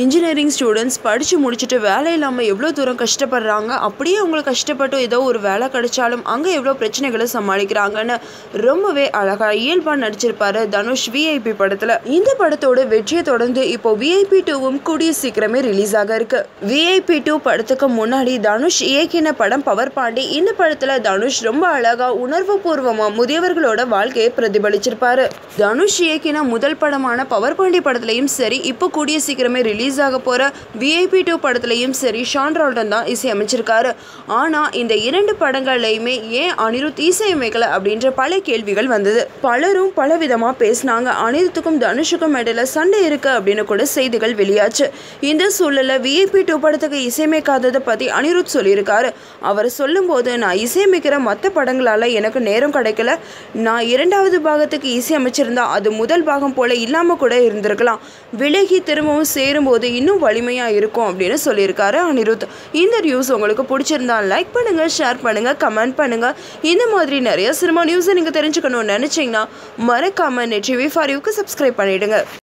engineering students படித்து முடிச்சுட்டு வேலை இல்லாமல் எவ்வளோ தூரம் கஷ்டப்படுறாங்க அப்படியே அவங்களுக்கு கஷ்டப்பட்டு ஏதோ ஒரு வேலை கிடைச்சாலும் அங்கே எவ்வளோ பிரச்சனைகளை சமாளிக்கிறாங்கன்னு ரொம்பவே அழகாக இயல்பாக நடிச்சிருப்பாரு தனுஷ் விஐபி படத்தில் இந்த படத்தோட வெற்றியை தொடர்ந்து இப்போ விஐபி டூவும் கூடிய சீக்கிரமே ரிலீஸ் ஆக இருக்கு விஐபி டூ படத்துக்கு முன்னாடி தனுஷ் இயக்கின படம் பவர் பாண்டி இந்த படத்தில் தனுஷ் ரொம்ப அழகாக உணர்வு பூர்வமாக முதியவர்களோட வாழ்க்கையை பிரதிபலிச்சிருப்பாரு தனுஷ் இயக்கின முதல் படமான பவர் பாண்டி படத்துலையும் சரி இப்போ கூடிய சீக்கிரமே ரிலீஸ் ஆக போகிற விஐபி டூ படத்துலையும் சரி ஷான் ரால்டன் தான் இசையமைச்சிருக்காரு ஆனால் இந்த இரண்டு படங்கள்லையுமே ஏன் அனிருத் இசையமைக்கல அப்படின்ற பல கேள்விகள் வந்தது பலரும் பல விதமாக பேசினாங்க அனிருத்துக்கும் தனுஷுக்கும் இடையில சண்டை இருக்கு அப்படின்னு கூட செய்திகள் வெளியாச்சு இந்த சூழலில் விஐபி டூ படத்துக்கு இசையமைக்காததை பற்றி அனிருத் சொல்லியிருக்காரு அவர் சொல்லும்போது நான் இசையமைக்கிற மற்ற படங்களால் எனக்கு நேரம் கிடைக்கல நான் இரண்டாவது பாகத்துக்கு இசையமைச்சிருந்தா அது முதல் பாகம் போல இல்லாமல் கூட இருந்திருக்கலாம் விலகி திரும்பவும் சேரும்போது இன்னும் வலிமையாக இருக்கும் அப்படின்னு சொல்லியிருக்காரு அனிருத் இந்த நியூஸ் உங்களுக்கு பிடிச்சிருந்தா லைக் பண்ணுங்க ஷேர் பண்ணுங்க கமெண்ட் பண்ணுங்க இந்த மாதிரி நிறைய சினிமா நியூஸை நீங்கள் தெரிஞ்சுக்கணும்னு நினச்சிங்கன்னா மறக்காம நெட் டிவி ஃபார் யூக்கு சப்ஸ்கிரைப் பண்ணிடுங்க